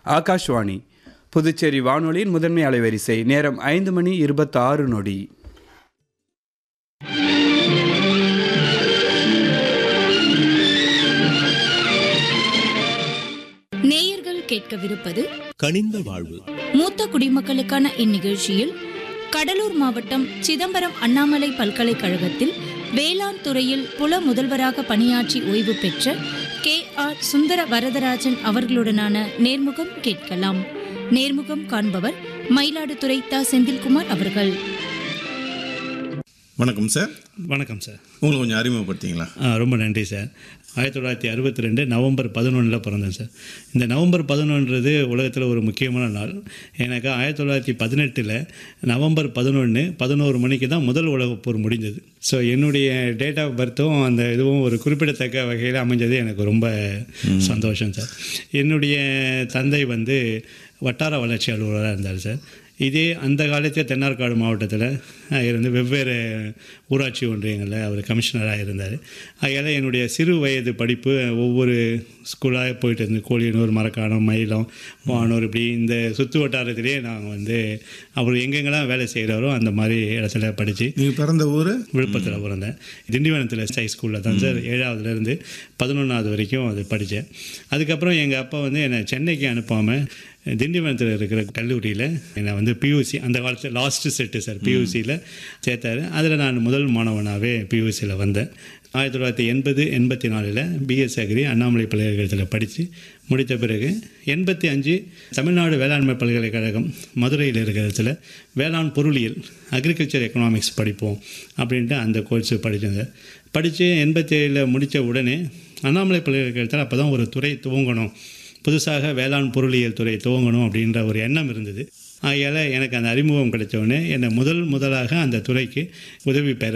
ஆகாஷ்வாணி புதுச்சேரி வானொலியின் முதன்மை அலைவரிசை நேரம் ஐந்து மணி இருபத்தாறு நொடி நேயர்கள் கேட்கவிருப்பது கனிந்த வாழ்வு மூத்த குடிமக்களுக்கான இந்நிகழ்ச்சியில் கடலூர் மாவட்டம் சிதம்பரம் அண்ணாமலை பல்கலைக்கழகத்தில் வேளாண் துறையில் புல முதல்வராக பணியாற்றி ஓய்வு பெற்ற கே ஆர் சுந்தர வரதராஜன் அவர்களுடனான நேர்முகம் கேட்கலாம் நேர்முகம் காண்பவர் மயிலாடுதுறை தா செந்தில்குமார் அவர்கள் வணக்கம் சார் வணக்கம் சார் உங்களை கொஞ்சம் அறிமுகப்படுத்திங்களா ஆ, ரொம்ப நன்றி சார் ஆயிரத்தி தொள்ளாயிரத்தி அறுபத்தி ரெண்டு நவம்பர் பதினொன்றில் பிறந்தேன் சார் இந்த நவம்பர் பதினொன்றது உலகத்தில் ஒரு முக்கியமான நாள் எனக்கு ஆயிரத்தி தொள்ளாயிரத்தி பதினெட்டில் நவம்பர் பதினொன்று பதினோரு மணிக்கு தான் முதல் உலகப் போர் முடிஞ்சது ஸோ என்னுடைய டேட் ஆஃப் பர்த்தும் அந்த இதுவும் ஒரு குறிப்பிடத்தக்க வகையில் அமைஞ்சது எனக்கு ரொம்ப சந்தோஷம் சார் என்னுடைய தந்தை வந்து வட்டார வளர்ச்சி அலுவலராக இருந்தார் சார் இதே அந்த காலத்தில் தென்னார்காடு மாவட்டத்தில் இருந்து வெவ்வேறு ஊராட்சி ஒன்றியங்களில் அவர் கமிஷனராக இருந்தார் அதனால் என்னுடைய சிறு வயது படிப்பு ஒவ்வொரு ஸ்கூலாக போயிட்டு இருந்து கோழியனூர் மரக்காணம் மயிலம் வானூர் இப்படி இந்த சுற்று வட்டாரத்திலேயே நாங்கள் வந்து அவர் எங்கெங்கெல்லாம் வேலை செய்கிறாரோ அந்த மாதிரி இடத்துல படித்து நீங்கள் பிறந்த ஊர் விழுப்புரத்தில் பிறந்தேன் திண்டிவனத்தில் ஹை ஸ்கூலில் தான் சார் ஏழாவதுலேருந்து பதினொன்றாவது வரைக்கும் அது படித்தேன் அதுக்கப்புறம் எங்கள் அப்பா வந்து என்னை சென்னைக்கு அனுப்பாமல் திண்டிவனத்தில் இருக்கிற கல்லூரியில் என்னை வந்து பியூசி அந்த காலத்தில் லாஸ்ட்டு செட்டு சார் பியூசியில் சேர்த்தாரு அதில் நான் முதல் மாணவனாகவே பியூசியில் வந்தேன் ஆயிரத்தி தொள்ளாயிரத்தி எண்பது எண்பத்தி நாலில் பிஎஸ் அக்ரி அண்ணாமலை பல்கலைக்கழகத்தில் படித்து முடித்த பிறகு எண்பத்தி அஞ்சு தமிழ்நாடு வேளாண்மை பல்கலைக்கழகம் மதுரையில் இருக்கிறதுல வேளாண் பொருளியல் அக்ரிகல்ச்சர் எக்கனாமிக்ஸ் படிப்போம் அப்படின்ட்டு அந்த கோர்ஸ் படித்தேங்க படித்து எண்பத்தி ஏழில் முடித்த உடனே அண்ணாமலை பல்கலைக்கழகத்தில் அப்போ தான் ஒரு துறை துவங்கணும் புதுசாக வேளாண் பொருளியல் துறை துவங்கணும் அப்படின்ற ஒரு எண்ணம் இருந்தது ஆகையால் எனக்கு அந்த அறிமுகம் கிடைச்ச உடனே என்னை முதல் முதலாக அந்த துறைக்கு உதவி பெற